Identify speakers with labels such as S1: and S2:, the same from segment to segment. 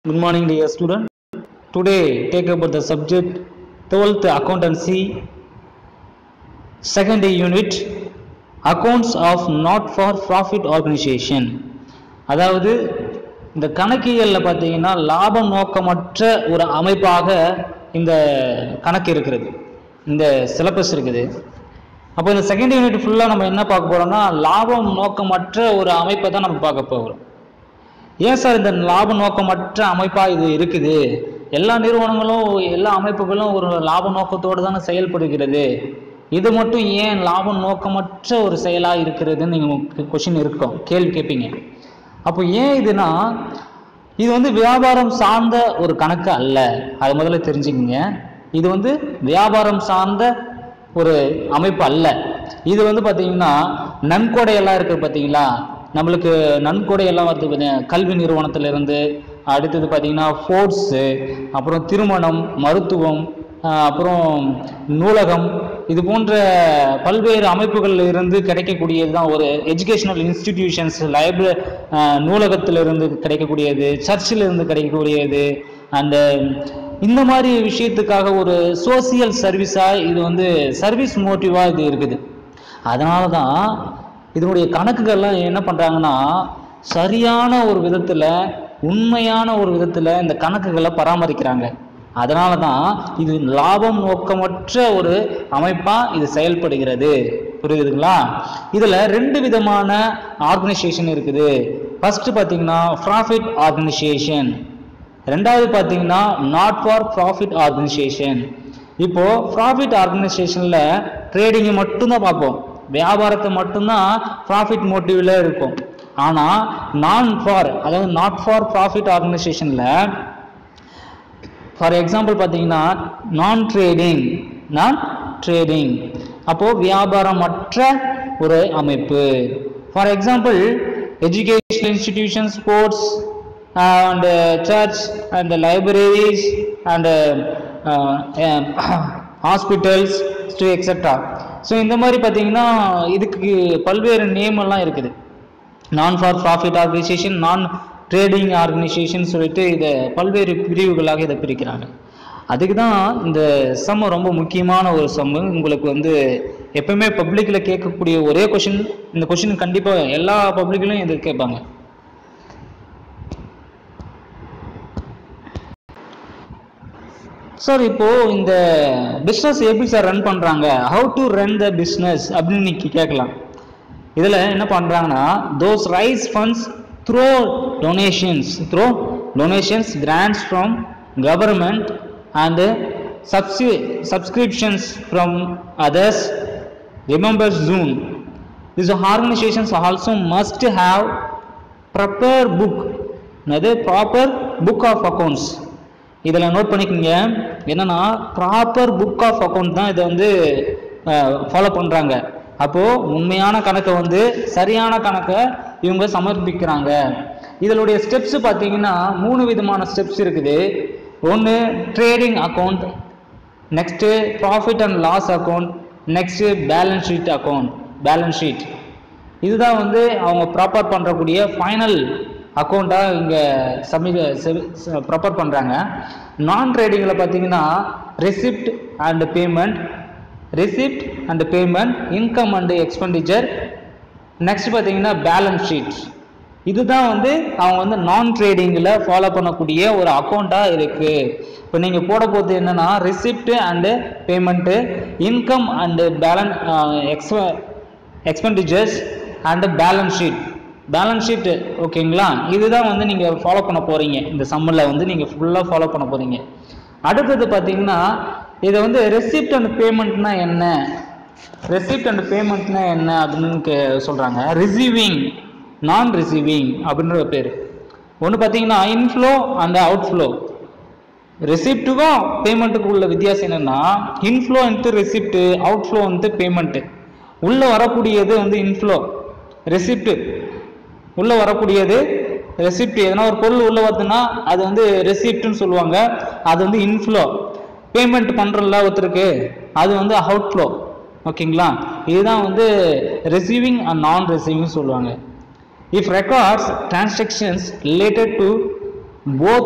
S1: Good morning, dear student. Today, take about the subject 12th accountancy, second unit, accounts of not for profit organization. அதாவது இந்த கணக்கியலில் பார்த்தீங்கன்னா லாபம் நோக்கமற்ற ஒரு அமைப்பாக இந்த கணக்கு இருக்கிறது இந்த சிலபஸ் இருக்குது அப்போ இந்த செகண்ட் யூனிட் ஃபுல்லாக நம்ம என்ன பார்க்க போறோம்னா லாபம் நோக்கமற்ற ஒரு அமைப்பை தான் நம்ம பார்க்க போகிறோம் ஏன் சார் இந்த லாப நோக்கமற்ற அமைப்பாக இது இருக்குது எல்லா நிறுவனங்களும் எல்லா அமைப்புகளும் ஒரு லாப நோக்கத்தோடு தானே செயல்படுகிறது இது மட்டும் ஏன் லாப நோக்கமற்ற ஒரு செயலாக இருக்கிறதுன்னு நீங்கள் கொஷின் இருக்கும் கேள்வி கேட்பீங்க அப்போ ஏன் இதுனா இது வந்து வியாபாரம் சார்ந்த ஒரு கணக்கு அல்ல அது முதல்ல தெரிஞ்சுக்கங்க இது வந்து வியாபாரம் சார்ந்த ஒரு அமைப்பு அல்ல இது வந்து பார்த்தீங்கன்னா நன்கொடையெல்லாம் இருக்குது பார்த்தீங்களா நம்மளுக்கு நன்கொடையெல்லாம் வருது பாத்தீங்க- கல்வி நிறுவனத்திலிருந்து அடுத்தது பார்த்தீங்கன்னா ஃபோர்ட்ஸு அப்புறம் திருமணம் மருத்துவம் ஆஹ் அப்புறம் நூலகம் இது போன்ற பல்வேறு அமைப்புகளில் இருந்து கிடைக்கக்கூடியது தான் ஒரு எஜுகேஷனல் இன்ஸ்டிடியூஷன்ஸ் லைப்ரரி நூலகத்திலிருந்து கிடைக்கக்கூடியது சர்ச்சில் இருந்து கிடைக்கக்கூடியது அந்த இந்த மாதிரி விஷயத்துக்காக ஒரு சோசியல் சர்வீஸாக இது வந்து சர்வீஸ் மோட்டிவாக இது இருக்குது அதனால தான் இதனுடைய கணக்குகள்லாம் என்ன பண்ணுறாங்கன்னா சரியான ஒரு விதத்தில் உண்மையான ஒரு விதத்தில் இந்த கணக்குகளை பராமரிக்கிறாங்க அதனால தான் இது லாபம் நோக்கமற்ற ஒரு அமைப்பாக இது செயல்படுகிறது புரியுதுங்களா இதில் ரெண்டு விதமான ஆர்கனைசேஷன் இருக்குது ஃபர்ஸ்ட் பார்த்தீங்கன்னா ப்ராஃபிட் ஆர்கனைசேஷன் ரெண்டாவது பார்த்தீங்கன்னா நாட் ஃபார் ப்ராஃபிட் ஆர்கனைசேஷன் இப்போ ப்ராஃபிட் ஆர்கனைசேஷனில் ட்ரேடிங்கை மட்டும்தான் பார்ப்போம் வியாபாரத்தை மட்டும்தான் ப்ராஃபிட் மோட்டிவ்ல இருக்கும் ஆனால் நான் ஃபார் அதாவது நாட் ஃபார் ப்ராஃபிட் ஆர்கனைசேஷனில் ஃபார் எக்ஸாம்பிள் பார்த்தீங்கன்னா நான் ட்ரேடிங் நான் ட்ரேடிங் அப்போது வியாபாரமற்ற ஒரு அமைப்பு for example education institution sports and church and libraries and hospitals stay etcetera so இந்த மாதிரி பார்த்தீங்கன்னா இதுக்கு பல்வேறு நேம் எல்லாம் இருக்குது non for profit organisation non trading organisation சொல்லிட்டு இதை பல்வேறு பிரிவுகளாக இதை பிரிக்கிறாங்க அதுக்கு தான் இந்த சம்ம ரொம்ப முக்கியமான ஒரு சம்மு உங்களுக்கு வந்து எப்பவுமே பப்ளிக்கில் கேட்கக்கூடிய ஒரே கொஷின் இந்த கொஷின் கண்டிப்பாக எல்லா பப்ளிக்லையும் இது கேட்பாங்க சார் இப்போ இந்த பிஸ்னஸ் எப்படி சார் ரன் பண்றாங்க how to run the business அப்படின்னு நீங்க கேட்கலாம் இதுல என்ன பண்றாங்கன்னா those raise funds through donations through donations grants from government and சப்சி subscriptions from others remember June this organisations also must have proper book அது ப்ராப்பர் புக் ஆஃப் அக்கௌண்ட்ஸ் இதில் note பண்ணிக்கோங்க என்னன்னா ப்ராப்பர் புக் ஆஃப் அக்கௌண்ட் தான் இதை வந்து follow பண்ணுறாங்க அப்போது உண்மையான கணக்கை வந்து சரியான கணக்கை இவங்க சமர்ப்பிக்கிறாங்க இதனுடைய ஸ்டெப்ஸ் பார்த்தீங்கன்னா மூணு விதமான ஸ்டெப்ஸ் இருக்குது ஒன்று trading account next profit and loss account next balance sheet account balance sheet இதுதான் வந்து அவங்க ப்ராப்பர் பண்ணுறக்கூடிய ஃபைனல் அக்கௌண்ட்டாக இங்கே சமி ப்ராப்பர் பண்ணுறாங்க நான் ட்ரேடிங்கில் பார்த்தீங்கன்னா receipt and payment receipt and payment income and expenditure next பார்த்தீங்கன்னா பேலன்ஸ் ஷீட் இதுதான் வந்து அவங்க வந்து நான் ட்ரேடிங்கில் ஃபாலோ பண்ணக்கூடிய ஒரு அக்கௌண்ட்டாக இருக்குது இப்போ நீங்கள் போட போகிறது என்னென்னா receipt and payment income and பேலன் எக்ஸ் expenditures and balance sheet balance sheet ஓகேங்களா இதுதான் வந்து நீங்கள் ஃபாலோ பண்ண போகிறீங்க இந்த சம்மில் வந்து நீங்கள் ஃபுல்லாக ஃபாலோ பண்ண போகிறீங்க அடுத்தது பார்த்தீங்கன்னா இதை வந்து ரெசிப்ட் அண்ட் பேமெண்ட்னா என்ன ரெசிப்ட் அண்ட் பேமெண்ட்னா என்ன அப்படின்னு கே- சொல்கிறாங்க ரிசீவிங் நான் ரிசீவிங் அப்படின்ற பேர் ஒன்று பார்த்தீங்கன்னா இன்ஃப்ளோ அண்ட் அவுட்ஃப்ளோ ரெசிப்ட்டுக்கும் பேமெண்ட்டுக்கு உள்ள வித்தியாசம் என்னன்னா இன்ஃப்ளோ வந்து ரெசிப்ட் அவுட்ஃப்ளோ வந்து பேமெண்ட்டு உள்ளே வரக்கூடியது வந்து இன்ஃப்ளோ ரெசிப்ட் உள்ளே வரக்கூடியது ரெசிப்ட் எதனா ஒரு பொருள் உள்ளே வருதுன்னா அது வந்து ரெசிப்ட்னு சொல்லுவாங்க அது வந்து இன்ஃப்ளோ பேமெண்ட் பண்ணுறல ஒருத்தருக்கு அது வந்து அவுட்ஃப்ளோ ஓகேங்களா இதுதான் வந்து ரிசீவிங் அண்ட் நான் ரிசீவிங் சொல்லுவாங்க If records transactions related to both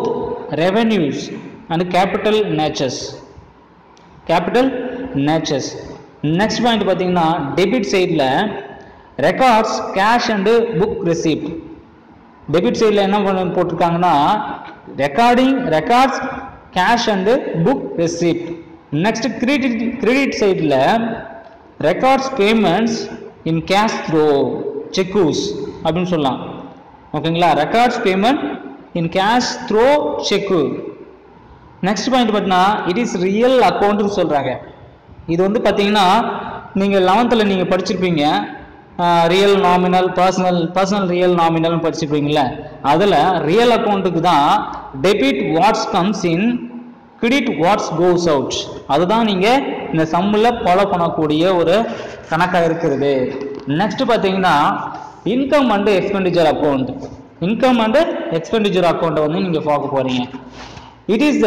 S1: revenues and capital natures capital natures next point பார்த்தீங்கன்னா டெபிட் சைடில் records cash and book receipt debit சைடில் என்ன பண்ண போட்டிருக்காங்கன்னா recording records cash and book receipt next credit credit சைடில் records payments in cash through cheques அப்படின்னு சொல்லலாம் ஓகேங்களா records payment in cash through cheque next point பார்த்தீங்கன்னா இட் இஸ் ரியல் அக்கௌண்ட்னு சொல்கிறாங்க இது வந்து பார்த்தீங்கன்னா நீங்கள் லெவன்த்தில் நீங்கள் படிச்சிருப்பீங்க real nominal personal personal real நாமினல்னு படிச்சிருப்பீங்கல்ல அதில் ரியல் அக்கௌண்ட்டுக்கு தான் debit what's comes in credit what's goes out அதுதான் நீங்கள் இந்த சம்மில் ஃபாலோ பண்ணக்கூடிய ஒரு கணக்காக இருக்கிறது நெக்ஸ்ட் பார்த்தீங்கன்னா income and expenditure account income and expenditure அக்கௌண்ட்டை வந்து நீங்கள் பார்க்க போகிறீங்க it is the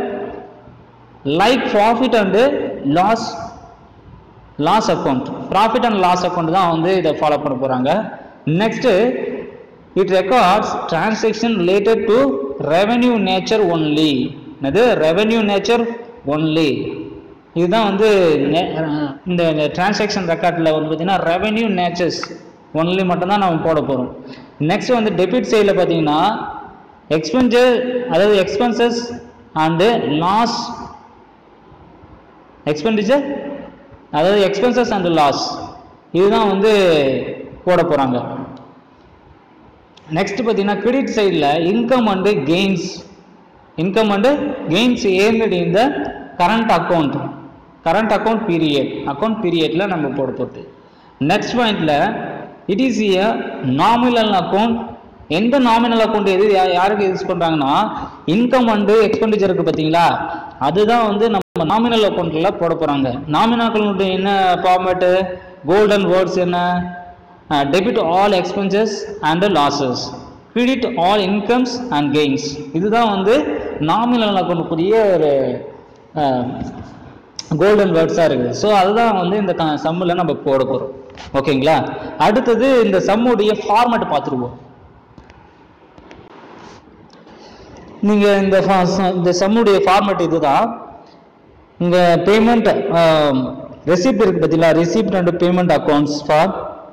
S1: like profit and loss loss account profit and loss account தான் வந்து இதை ஃபாலோ பண்ண போகிறாங்க next it records transaction related to revenue nature only என்னது ரெவென்யூ நேச்சர் ஒன்லி இதுதான் வந்து நே- அஹ் இந்த டிரான்சாக்ஷன் ரெக்கார்டில் வந்து பார்த்தீங்கன்னா ரெவென்யூ நேச்சர்ஸ் ஒன்லி மட்டும்தான் நம்ம போட போகிறோம் நெக்ஸ்ட் வந்து டெபிட் சைடில் பார்த்தீங்கன்னா எக்ஸ்பென்சர் அதாவது எக்ஸ்பென்சஸ் அண்டு லாஸ் எக்ஸ்பெண்டிச்சர் அதாவது எக்ஸ்பென்சஸ் அண்ட் லாஸ் இதுதான் வந்து போட போகிறாங்க நெக்ஸ்ட் பார்த்தீங்கன்னா கிரெடிட் சைடில் income and gains income and gains earned in the current account current account period account பீரியடில் நம்ம போட போகிறது நெக்ஸ்ட் பாயிண்டில் it is a nominal account எந்த நாமினல் அக்கௌண்ட் எது யா- யாருக்கு யூஸ் பண்ணுறாங்கன்னா இன்கம் அண்டு எக்ஸ்பெண்டிச்சருக்கு பார்த்தீங்களா அதுதான் வந்து நம்ம நாமினல் அக்கௌண்ட்டில் போட போகிறாங்க நாமினல் அக்கௌண்ட் என்ன ஃபார்மேட்டு கோல்டன் வேர்ட்ஸ் என்ன debit all expenses and losses credit all incomes and gains இதுதான் வந்து நாமினல் அக்கௌண்ட்டுக்குரிய ஒரு கோல்டன் வேர்ட்ஸாக இருக்குது ஸோ அதுதான் வந்து இந்த சம்மில் நம்ம போட போகிறோம் ஓகேங்களா அடுத்தது இந்த சம்முடைய ஃபார்மேட் பார்த்துருவோம் நீங்கள் இந்த fa- ச- இந்த சம்முடைய ஃபார்மேட் இதுதான் இங்கே பேமெண்ட் ரெசிப்ட் இருக்கு பார்த்தீங்களா receipt and payment accounts for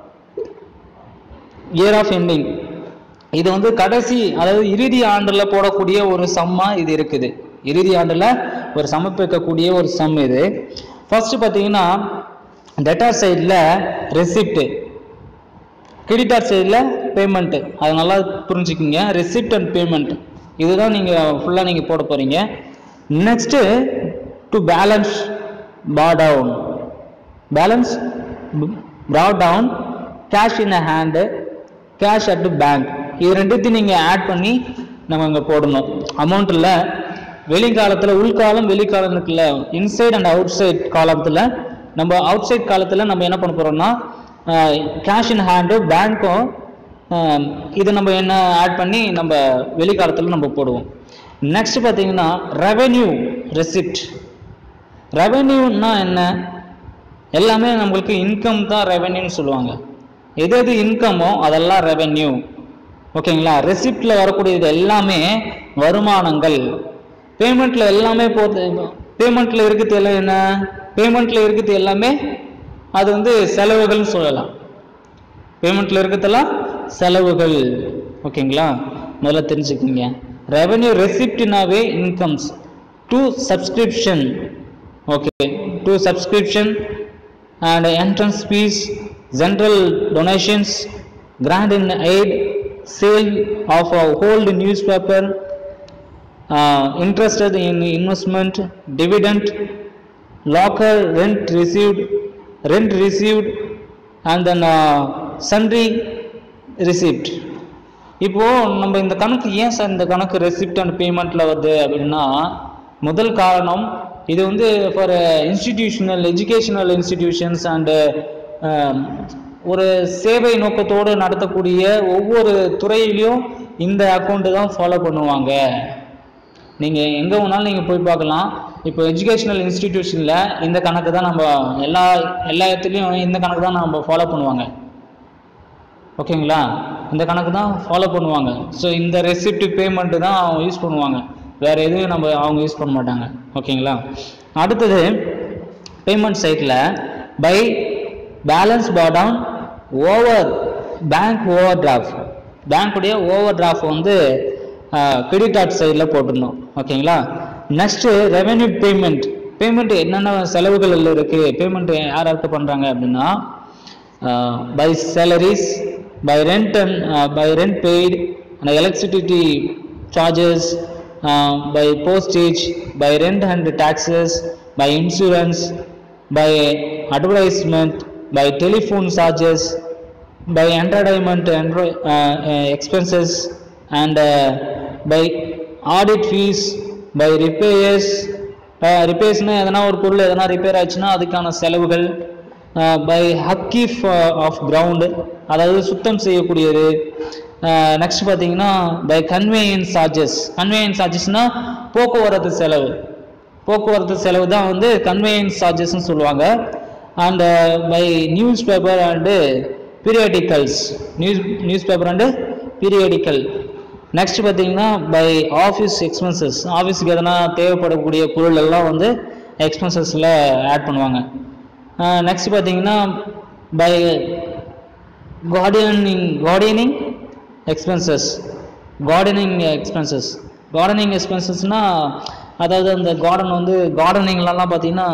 S1: year of ending இது வந்து கடைசி அதாவது இறுதி ஆண்டில் போடக்கூடிய ஒரு சம்மா இது இருக்குது இறுதி ஆண்டில் ஒரு சமர்ப்பிக்கக்கூடிய ஒரு சம் இது ஃபர்ஸ்ட் பார்த்தீங்கன்னா டெட்டார் சைடில் ரெசிப்ட் கிரெடிட்டார் சைடில் பேமெண்ட்டு அது நல்லா புரிஞ்சுக்கிங்க ரெசிப்ட் அண்ட் பேமெண்ட் இதுதான் நீங்கள் ஃபுல்லாக நீங்கள் போட போகிறீங்க நெக்ஸ்ட்டு டு பேலன்ஸ் பா down balance brought down cash in a hand cash at bank இது ரெண்டுத்தையும் நீங்கள் ஆட் பண்ணி நம்ம இங்கே போடணும் அமௌண்ட்டில் வெளிக்காலத்தில் உள்காலம் வெளிக்காலம் இருக்குல்ல இன்சைட் அண்ட் அவுட் சைட் காலத்தில் நம்ம அவுட் சைட் காலத்தில் நம்ம என்ன பண்ண போகிறோம்னா கேஷ் இன் ஹேண்டு பேங்க்கும் இது நம்ம என்ன ஆட் பண்ணி நம்ம வெளிக்காலத்தில் நம்ம போடுவோம் நெக்ஸ்ட் பார்த்தீங்கன்னா ரெவென்யூ ரெசிப்ட் ரெவென்யூன்னா என்ன எல்லாமே நம்மளுக்கு இன்கம் தான் ரெவென்யூன்னு சொல்லுவாங்க எது எது இன்கமோ அதெல்லாம் ரெவென்யூ ஓகேங்களா ரெசிப்டில் வரக்கூடியது எல்லாமே வருமானங்கள் பேமெண்ட்டில் எல்லாமே போது பேமெண்ட்டில் இருக்கிறது எல்லாம் என்ன பேமெண்ட்டில் இருக்கிறது எல்லாமே அது வந்து செலவுகள்னு சொல்லலாம் பேமெண்ட்டில் இருக்கிறதெல்லாம் செலவுகள் ஓகேங்களா முதல்ல தெரிஞ்சுக்கிங்க ரெவென்யூ ரெசிப்ட்னாவே incomes to subscription okay to subscription and entrance fees, general donations, grant in aid, sale of a old newspaper, uh, interested in investment, dividend, locker rent received, rent received, and then uh, sundry receipt. இப்போ நம்ம இந்த கணக்கு ஏன் sir இந்த கணக்கு receipt and பேமெண்ட்ல வருது அப்படின்னா முதல் காரணம் இது வந்து for institutional educational institutions and ஒரு சேவை நோக்கத்தோடு நடத்தக்கூடிய ஒவ்வொரு துறையிலையும் இந்த அக்கௌண்ட்டு தான் ஃபாலோ பண்ணுவாங்க நீங்கள் எங்கே வேணாலும் நீங்கள் போய் பார்க்கலாம் இப்போ எஜுகேஷனல் இன்ஸ்டிடியூஷனில் இந்த கணக்கு தான் நம்ம எல்லா எல்லா இடத்துலையும் இந்த கணக்கு தான் நம்ம ஃபாலோ பண்ணுவாங்க ஓகேங்களா இந்த கணக்கு தான் ஃபாலோ பண்ணுவாங்க ஸோ இந்த ரெசிப்ட் பேமெண்ட்டு தான் யூஸ் பண்ணுவாங்க வேற எதுவும் நம்ம அவங்க யூஸ் பண்ண மாட்டாங்க ஓகேங்களா அடுத்தது பேமெண்ட் சைட்டில் பை பேலன்ஸ் பவுன் ஓவர் பேங்க் ஓவர் டிராஃப்ட் பேங்க்குடைய ஓவர் டிராஃப்ட் வந்து கிரெடிட் கார்டு சைடில் போட்டுடணும் ஓகேங்களா நெக்ஸ்ட்டு ரெவென்யூ பேமெண்ட் பேமெண்ட் என்னென்ன செலவுகள் இருக்குது பேமெண்ட் யார் யாருக்கு பண்ணுறாங்க அப்படின்னா by salaries by rent and uh, by rent paid and electricity charges uh, by postage by rent and taxes by insurance by advertisement by telephone charges by entertainment and uh, uh, expenses and uh, by audit fees by repairs ரிப்பேர்ஸ்னால் எதனா ஒரு பொருள் எதனா repair ஆச்சுன்னா அதுக்கான செலவுகள் by ஹக்கீஃப் of ground அதாவது சுத்தம் செய்யக்கூடியது நெக்ஸ்ட் பார்த்தீங்கன்னா பை கன்வேயன்ஸ் சார்ஜஸ் கன்வேயன்ஸ் சார்ஜஸ்னால் போக்குவரத்து செலவு போக்குவரத்து செலவு தான் வந்து கன்வேயன்ஸ் சார்ஜஸ்ன்னு சொல்லுவாங்க and by newspaper and periodicals news newspaper and periodical next பார்த்தீங்கன்னா பை ஆஃபீஸ் எக்ஸ்பென்சஸ் ஆஃபீஸுக்கு எதனா தேவைப்படக்கூடிய பொருள் எல்லாம் வந்து எக்ஸ்பென்சஸில் ஆட் பண்ணுவாங்க நெக்ஸ்ட் பார்த்தீங்கன்னா by gardening gardening expenses gardening expenses gardening எக்ஸ்பென்சஸ்னால் அதாவது அந்த கார்டன் வந்து கார்டனிங்லலாம் பார்த்தீங்கன்னா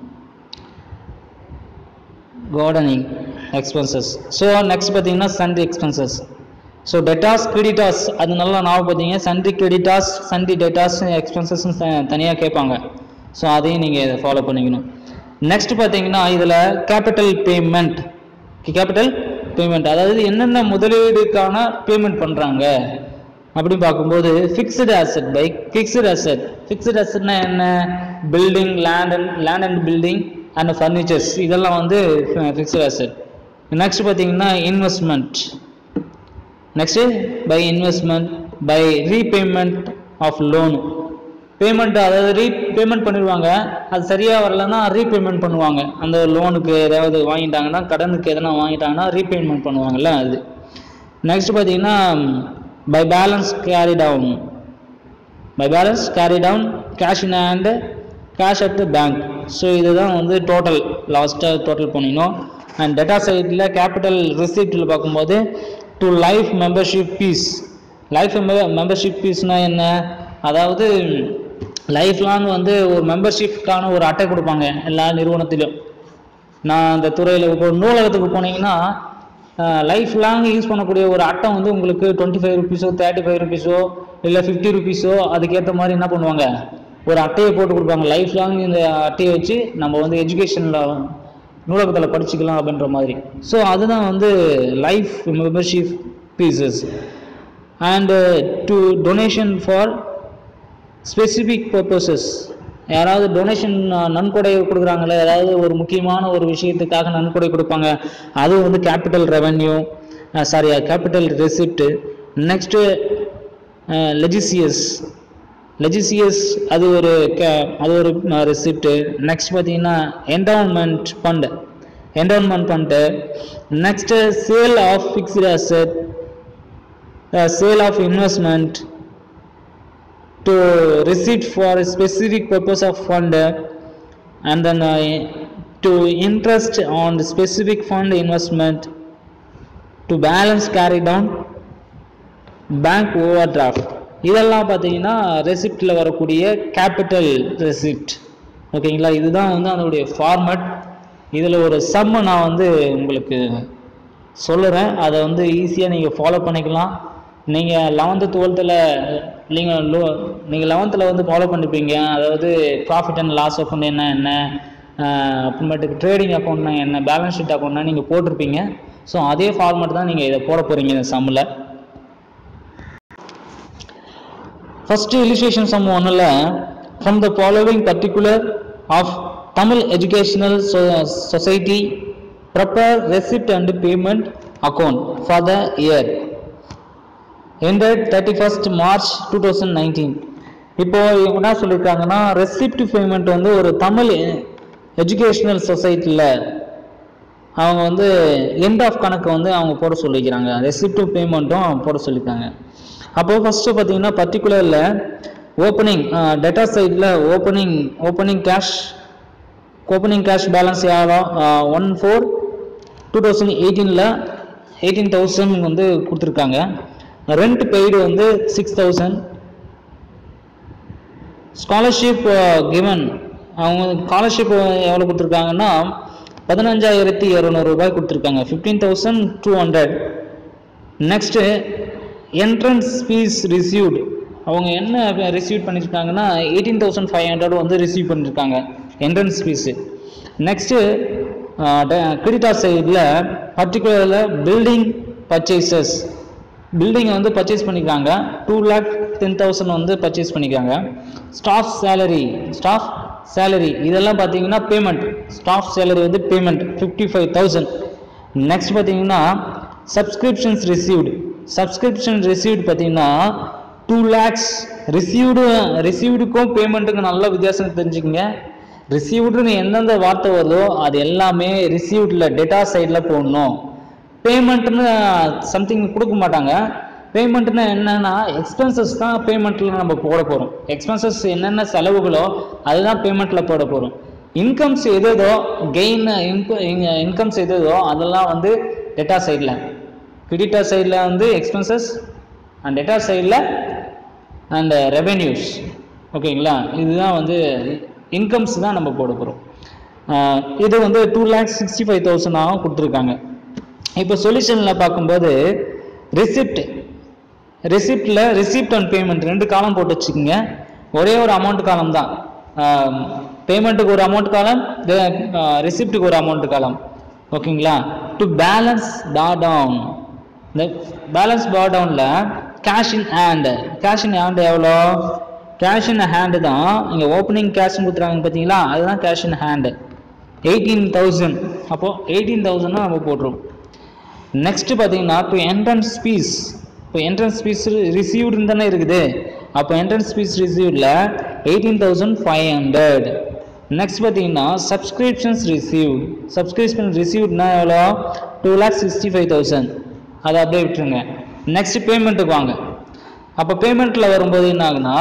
S1: கார்டனிங் எக்ஸ்பென்சஸ் ஸோ நெக்ஸ்ட் பார்த்தீங்கன்னா sundry expenses so debtors creditors அது நல்லா ஞாபகம் பார்த்தீங்க sundry creditors sundry debtors expenses தனியாக கேட்பாங்க ஸோ அதையும் நீங்கள் இதை ஃபாலோ பண்ணிக்கணும் நெக்ஸ்ட் பார்த்தீங்கன்னா இதில் கேபிட்டல் பேமெண்ட் கேபிட்டல் பேமெண்ட் அதாவது என்னென்ன முதலீடுக்கான பேமெண்ட் பண்ணுறாங்க அப்படின்னு பார்க்கும்போது fixed asset by fixed asset fixed அசெட்னா என்ன building land and land and building and furnitures இதெல்லாம் வந்து ஃபிக்ஸ்டு அசெட் நெக்ஸ்ட் பார்த்தீங்கன்னா investment next by investment by repayment of loan payment அதாவது ரீ பேமெண்ட் பண்ணிடுவாங்க அது சரியாக வரலன்னா ரீபேமெண்ட் பண்ணுவாங்க அந்த லோனுக்கு ஏதாவது வாங்கிட்டாங்கன்னா கடனுக்கு எதனா வாங்கிட்டாங்கன்னா ரீபேமெண்ட் பண்ணுவாங்கல்ல அது நெக்ஸ்ட் பார்த்தீங்கன்னா by balance carry down by balance carry down cash in hand cash at bank so இதுதான் வந்து டோட்டல் லாஸ்ட்டாக டோட்டல் பண்ணிடணும் அண்ட் டேட்டா சைடில் கேபிட்டல் ரிசிப்டில் பார்க்கும்போது to life membership fees life membership ஃபீஸ்னால் என்ன அதாவது லைஃப் லாங் வந்து ஒரு மெம்பர்ஷிப்கான ஒரு அட்டை கொடுப்பாங்க எல்லா நிறுவனத்திலும் நான் அந்த துறையில் இப்போ நூலகத்துக்கு போனீங்கன்னா லைஃப் லாங் யூஸ் பண்ணக்கூடிய ஒரு அட்டை வந்து உங்களுக்கு டுவெண்ட்டி ஃபைவ் ருபீஸோ தேர்ட்டி ஃபைவ் ருபீஸோ இல்லை ஃபிஃப்டி ருபீஸோ அதுக்கேற்ற மாதிரி என்ன பண்ணுவாங்க ஒரு அட்டையை போட்டு கொடுப்பாங்க லைஃப் லாங் இந்த அட்டையை வச்சு நம்ம வந்து எஜுகேஷனில் நூலகத்தில் படிச்சுக்கலாம் அப்படின்ற மாதிரி ஸோ அதுதான் வந்து life membership fees and to donation for specific purposes யாராவது டொனேஷன் நன்கொடை கொடுக்குறாங்களே ஏதாவது ஒரு முக்கியமான ஒரு விஷயத்துக்காக நன்கொடை கொடுப்பாங்க அது வந்து capital revenue sorry capital receipt next legacies legacies அது ஒரு கே- அது ஒரு ரெசிப்ட்டு நெக்ஸ்ட் பார்த்தீங்கன்னா endowment fund endowment fund next sale of fixed asset sale of investment to receipt for a specific purpose of fund uh, and then uh, to interest on the specific fund investment to balance carry down bank overdraft இதெல்லாம் பார்த்தீங்கன்னா ரெசிப்டில் வரக்கூடிய capital receipt ஓகேங்களா இதுதான் வந்து அதனுடைய format இதில் ஒரு சம்மை நான் வந்து உங்களுக்கு சொல்லுறேன் அதை வந்து ஈஸியாக நீங்கள் ஃபாலோ பண்ணிக்கலாம் நீங்கள் லெவன்த்து டுவெல்த்தில் நீங்கள் லோ நீங்கள் லெவன்த்தில் வந்து ஃபாலோ பண்ணிப்பீங்க அதாவது ப்ராஃபிட் அண்ட் லாஸ் அக்கௌண்ட் என்ன என்ன ஆஹ் அப்புறமேட்டுக்கு ட்ரேடிங் அக்கௌண்ட்னா என்ன பேலன்ஸ் ஷீட் அக்கௌண்ட்னா நீங்கள் போட்டிருப்பீங்க ஸோ அதே ஃபார்மட் தான் நீங்கள் இதை போட போகிறீங்க இந்த சம்மில் ஃபர்ஸ்ட் illustration சம் ஒன்றில் from the following particular of Tamil educational society prepare receipt and payment account for the year ended thirty first March two thousand nineteen இப்போ இவங்க என்ன சொல்லியிருக்காங்கன்னா ரெசிப்ட் பேமெண்ட் வந்து ஒரு தமிழ் எஜுகேஷனல் சொசைட்டியில் அவங்க வந்து எண்ட் ஆஃப் கணக்கு வந்து அவங்க போட சொல்லிக்கிறாங்க ரெசிப்ட் பேமெண்ட்டும் போட சொல்லியிருக்காங்க அப்போ ஃபஸ்ட்டு பார்த்தீங்கன்னா பர்டிகுலரில் ஓப்பனிங் டேட்டா சைடில் opening opening cash opening cash balance எவ்வளோ ஒன் ஃபோர் டூ தௌசண்ட் எயிட்டீனில் எயிட்டீன் தௌசண்ட் வந்து கொடுத்துருக்காங்க ரெண்ட் பெய்டு வந்து சிக்ஸ் தௌசண்ட் ஸ்காலர்ஷிப் கிவன் அவங்க ஸ்காலர்ஷிப் எவ்வளோ கொடுத்துருக்காங்கன்னா பதினஞ்சாயிரத்தி இரநூறு ரூபாய் கொடுத்துருக்காங்க fifteen thousand two hundred next entrance fees received அவங்க என்ன ரிசீவ் பண்ணியிருக்காங்கன்னா எயிட்டீன் தௌசண்ட் ஃபைவ் ஹண்ட்ரட் வந்து ரிசீவ் பண்ணியிருக்காங்க என்ட்ரன்ஸ் ஃபீஸு நெக்ஸ்ட்டு கிரெடிட்டார் சைடில் பர்டிகுலரில் பில்டிங் பர்ச்சேசஸ் பில்டிங்கை வந்து பர்ச்சேஸ் பண்ணியிருக்காங்க டூ லேக் டென் தௌசண்ட் வந்து பர்ச்சேஸ் பண்ணியிருக்காங்க ஸ்டாஃப் சேலரி ஸ்டாஃப் சேலரி இதெல்லாம் பார்த்தீங்கன்னா பேமெண்ட் ஸ்டாஃப் சேலரி வந்து payment fifty five thousand next பார்த்தீங்கன்னா சப்ஸ்கிரிப்ஷன்ஸ் ரிசீவ்டு சப்ஸ்கிரிப்ஷன் ரிசீவ்டு பார்த்தீங்கன்னா டூ லேக்ஸ் ரிசீவ்டு ரிசீவ்டுக்கும் பேமெண்ட்டுக்கும் நல்ல வித்தியாசம் தெரிஞ்சுக்கங்க ரிசீவ்டுன்னு எந்தெந்த வார்த்தை வருதோ அது எல்லாமே ரிசீவ்டில் டேட்டா சைடில் போடணும் பேமெண்ட்னு சம்திங் கொடுக்க மாட்டாங்க பேமெண்ட்னா என்னன்னா எக்ஸ்பென்சஸ் தான் பேமெண்ட்டில் நம்ம போட போகிறோம் எக்ஸ்பென்சஸ் என்னென்ன செலவுகளோ அதுதான் பேமெண்ட்டில் போட போகிறோம் இன்கம்ஸ் எதேதோ கெயின் இன்கம்ஸ் எதேதோ அதெல்லாம் வந்து டேட்டா சைடில் கிரெடிட்டர் சைடில் வந்து எக்ஸ்பென்சஸ் அண்ட் டேட்டா சைடில் அண்ட் ரெவென்யூஸ் ஓகேங்களா இதுதான் வந்து இன்கம்ஸ் தான் நம்ம போட போகிறோம் இது வந்து டூ லேக்ஸ் சிக்ஸ்டி ஃபைவ் தௌசண்டாகவும் கொடுத்துருக்காங்க இப்போ சொல்யூஷனில் பார்க்கும்போது ரிசிப்ட் ரிசிப்டில் ரிசிப்ட் அண்ட் பேமெண்ட் ரெண்டு காலம் போட்டு வச்சுக்கோங்க ஒரே ஒரு அமௌண்ட் காலம் தான் பேமெண்ட்டுக்கு ஒரு அமௌண்ட் காலம் ரிசிப்ட்டுக்கு ஒரு அமௌண்ட் காலம் ஓகேங்களா டு பேலன்ஸ் டா டவுன் இந்த பேலன்ஸ் பா டவுனில் cash in hand cash in hand எவ்வளோ கேஷ் இன் ஹேண்டு தான் இங்கே ஓப்பனிங் கேஷ் கொடுத்துறாங்க பார்த்தீங்களா அதுதான் cash in hand eighteen thousand அப்போது எயிட்டீன் தௌசண்ட் நம்ம போட்டுருவோம் நெக்ஸ்ட் பார்த்தீங்கன்னா இப்போ என்ட்ரன்ஸ் ஃபீஸ் இப்போ என்ட்ரன்ஸ் ஃபீஸ் ரிசீவ்டுன்னு தானே இருக்குது அப்போ என்ட்ரன்ஸ் ஃபீஸ் ரிசீவ்டில் eighteen thousand five hundred next பார்த்தீங்கன்னா சப்ஸ்கிரிப்ஷன்ஸ் ரிசீவ்ட் சப்ஸ்கிரிப்ஷன் ரிசீவ்ட்னா எவ்வளோ two lakh sixty five thousand அதை அப்படியே விட்டுருங்க நெக்ஸ்ட் பேமெண்ட்டுக்கு வாங்க அப்போ பேமெண்ட்டில் வரும்போது என்ன ஆகுனா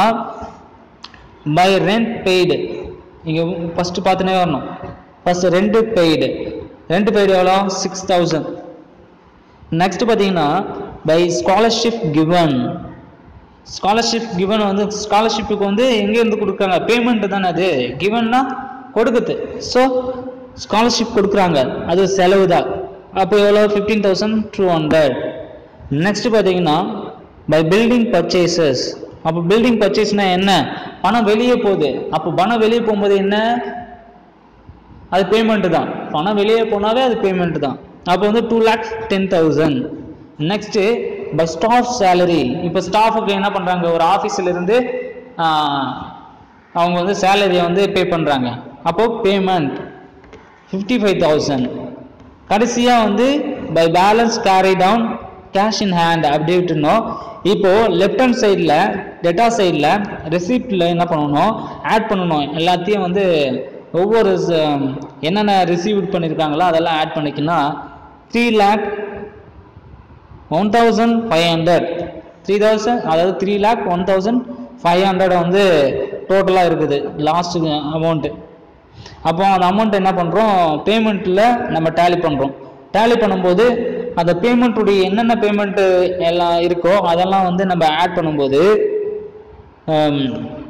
S1: பை ரெண்ட் பெய்டு இங்கே ஃபஸ்ட்டு பார்த்துனே வரணும் first rent paid rent paid எவ்வளோ சிக்ஸ் தௌசண்ட் நெக்ஸ்ட் பார்த்தீங்கன்னா by scholarship given scholarship given வந்து ஸ்காலர்ஷிப்புக்கு வந்து எங்கேருந்து கொடுக்குறாங்க பேமெண்ட் தானே அது கிவன்னா கொடுக்குது ஸோ ஸ்காலர்ஷிப் கொடுக்குறாங்க அது செலவு தான் அப்போ எவ்வளோ fifteen thousand two hundred next பார்த்தீங்கன்னா பை பில்டிங் பர்ச்சேசஸ் அப்போ பில்டிங் பர்ச்சேஸ்னா என்ன பணம் வெளியே போகுது அப்போ பணம் வெளியே போகும்போது என்ன அது பேமெண்ட் தான் பணம் வெளியே போனாவே அது பேமெண்ட் தான் அப்போ வந்து two lakhs ten thousand next by staff salary இப்போ ஸ்டாஃபுக்கு என்ன பண்ணுறாங்க ஒரு ஆஃபீஸில் இருந்து ஆஹ், அவங்க வந்து சேலரியை வந்து பே பண்ணுறாங்க அப்போது பேமெண்ட் ஃபிஃப்டி ஃபைவ் தௌசண்ட் கடைசியாக வந்து by balance carry down cash in hand அப்படி விட்டுருந்தோம் இப்போது லெஃப்ட் ஹேண்ட் சைடில் டெட்டா சைடில் ரெசிப்டில் என்ன பண்ணணும் ஆட் பண்ணணும் எல்லாத்தையும் வந்து ஒவ்வொரு ச- என்னென்ன ரிசீவ் பண்ணியிருக்காங்களோ அதெல்லாம் ஆட் பண்ணிக்கணும் three lakh one thousand five hundred three thousand அதாவது three lakh one thousand five hundred வந்து டோட்டலாக இருக்குது லாஸ்ட்டு அமௌண்ட்டு அப்போ அந்த அமௌண்ட் என்ன பண்ணுறோம் பேமெண்ட்டில் நம்ம டேலி பண்ணுறோம் டேலி பண்ணும்போது அந்த பேமெண்ட்டுடைய என்னென்ன பேமெண்ட்டு எல்லாம் இருக்கோ அதெல்லாம் வந்து நம்ம ஆட் பண்ணும்போது